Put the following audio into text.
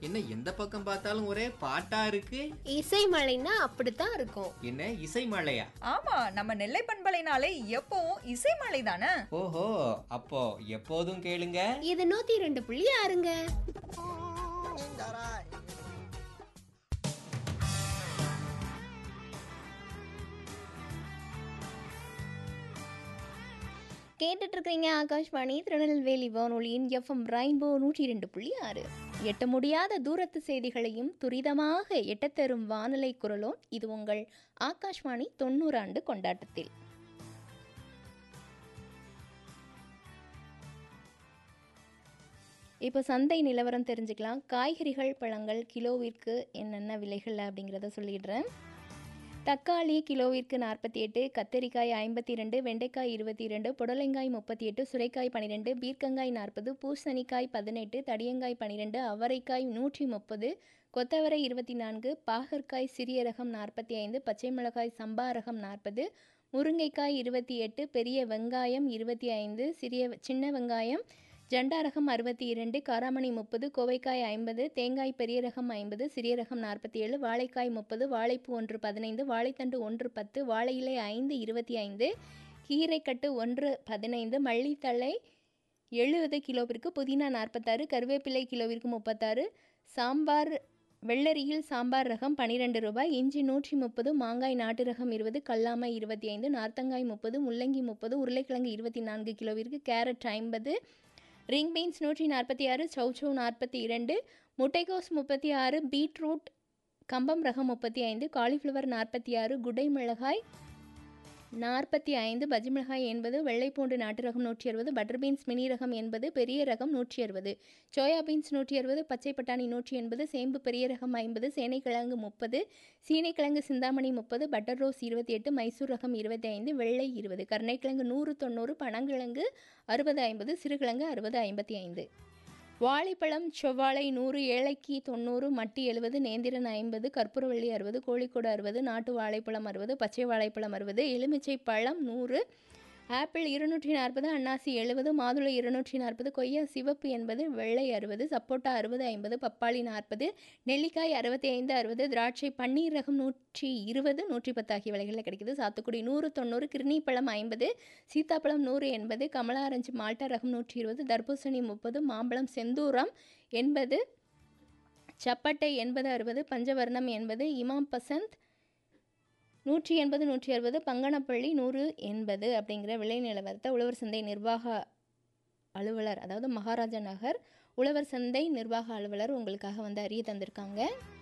என்ன எந்த பக்கம் பார்த்தாலும் ஒரே பாட்டா இருக்கு இசை மழைன்னா அப்படித்தான் இருக்கும் என்ன இசை மழையா ஆமா நம்ம நெல்லை பண்பலைனாலே எப்பவும் இசை மலை தானே ஓஹோ அப்போ எப்போதும் கேளுங்க இது நூத்தி ரெண்டு புள்ளி ஆறுங்க கேட்டுட்டு இருக்கீங்க ஆகாஷ்வாணி திருநெல்வேலி வானொலியின் எஃப்எம் ரெயின்போ நூற்றி ரெண்டு புள்ளி ஆறு எட்ட முடியாத தூரத்து செய்திகளையும் துரிதமாக எட்டத்தரும் வானொலி குரலோன் இது உங்கள் ஆகாஷ்வாணி தொண்ணூறு ஆண்டு கொண்டாட்டத்தில் இப்போ சந்தை நிலவரம் தெரிஞ்சுக்கலாம் காய்கறிகள் பழங்கள் கிலோவிற்கு என்னென்ன விலைகள் அப்படிங்கிறத சொல்லிடுறேன் தக்காளி கிலோவிற்கு நாற்பத்தி எட்டு கத்தரிக்காய் ஐம்பத்தி ரெண்டு வெண்டைக்காய் இருபத்தி ரெண்டு புடலங்காய் முப்பத்தி எட்டு சுரைக்காய் பன்னிரெண்டு பீர்க்கங்காய் நாற்பது பூசணிக்காய் பதினெட்டு தடியங்காய் பன்னிரெண்டு அவரைக்காய் நூற்றி முப்பது கொத்தவரை இருபத்தி நான்கு பாகற்காய் சிறிய ரகம் நாற்பத்தி ஐந்து பச்சை மிளகாய் சம்பா ரகம் நாற்பது முருங்கைக்காய் இருபத்தி எட்டு பெரிய வெங்காயம் இருபத்தி ஐந்து சிறிய சின்ன வெங்காயம் ஜண்டா ரகம் அறுபத்தி இரண்டு காராமணி முப்பது கோவைக்காய் ஐம்பது தேங்காய் பெரிய ரகம் ஐம்பது சிறிய ரகம் நாற்பத்தி ஏழு வாழைக்காய் முப்பது வாழைப்பூ ஒன்று பதினைந்து வாழைத்தண்டு ஒன்று பத்து வாழை இலை ஐந்து இருபத்தி ஐந்து கீரைக்கட்டு ஒன்று பதினைந்து மல்லித்தழை எழுபது கிலோவிற்கு புதினா நாற்பத்தாறு கருவேப்பிலை கிலோவிற்கு முப்பத்தாறு சாம்பார் வெள்ளரியில் சாம்பார் ரகம் பன்னிரெண்டு ரூபாய் இஞ்சி நூற்றி முப்பது மாங்காய் நாட்டு ரகம் இருபது கல்லாமை இருபத்தி ஐந்து நார்த்தங்காய் முப்பது முள்ளங்கி முப்பது உருளைக்கிழங்கு இருபத்தி நான்கு கிலோவிற்கு கேரட் ஐம்பது ரிங் பீன்ஸ் நூற்றி நாற்பத்தி ஆறு சௌச்சௌ நாற்பத்தி இரண்டு முட்டைகோஸ் முப்பத்தி ஆறு பீட்ரூட் கம்பம் ரகம் முப்பத்தி ஐந்து காலிஃப்ளவர் நாற்பத்தி ஆறு குடை மிளகாய் நாற்பத்தி ஐந்து பஜ்ஜி மிளகாய் எண்பது வெள்ளைப்பூண்டு நாட்டு ரகம் நூற்றி அறுபது பட்டர் பீன்ஸ் மினி ரகம் எண்பது பெரிய ரகம் நூற்றி அறுபது சோயா பீன்ஸ் நூற்றி அறுபது பச்சை பட்டாணி நூற்றி எண்பது சேம்பு பெரிய ரகம் ஐம்பது சேனைக்கிழங்கு முப்பது சீனைக்கிழங்கு சிந்தாமணி முப்பது பட்டர் ரோஸ் இருபத்தி எட்டு மைசூர் ரகம் இருபத்தி ஐந்து வெள்ளை இருபது கருணைக்கிழங்கு நூறு தொண்ணூறு பனங்கிழங்கு அறுபது ஐம்பது சிறுகிழங்கு அறுபது ஐம்பத்தி ஐந்து வாழைப்பழம் செவ்வாழை நூறு ஏழைக்கி தொண்ணூறு மட்டி எழுபது நேந்திரன் ஐம்பது கற்பூரவள்ளி அறுபது கோழிக்கோடு அறுபது நாட்டு வாழைப்பழம் அறுபது பச்சை வாழைப்பழம் அறுபது எலுமிச்சை பழம் நூறு ஆப்பிள் இருநூற்றி நாற்பது அன்னாசி எழுபது மாதுளை இருநூற்றி நாற்பது கொய்யா சிவப்பு எண்பது வெள்ளை அறுபது சப்போட்டா அறுபது ஐம்பது பப்பாளி நாற்பது நெல்லிக்காய் அறுபத்தி ஐந்து அறுபது திராட்சை பன்னீர் ரகம் நூற்றி இருபது நூற்றி பத்து ஆகிய விலைகளில் கிடைக்குது சாத்துக்குடி நூறு தொண்ணூறு கிருணிப்பழம் ஐம்பது சீத்தாப்பழம் நூறு எண்பது கமலா ஆரஞ்சு மால்டா ரகம் நூற்றி இருபது தர்பூசணி முப்பது மாம்பழம் செந்தூரம் எண்பது சப்பட்டை எண்பது அறுபது பஞ்சவர்ணம் எண்பது இமாம் பசந்த் நூற்றி எண்பது நூற்றி அறுபது பங்கனப்பள்ளி நூறு எண்பது அப்படிங்கிற விலை நிலவரத்தை உழவர் சந்தை நிர்வாக அலுவலர் அதாவது மகாராஜா நகர் உழவர் சந்தை நிர்வாக அலுவலர் உங்களுக்காக வந்து அறிய தந்திருக்காங்க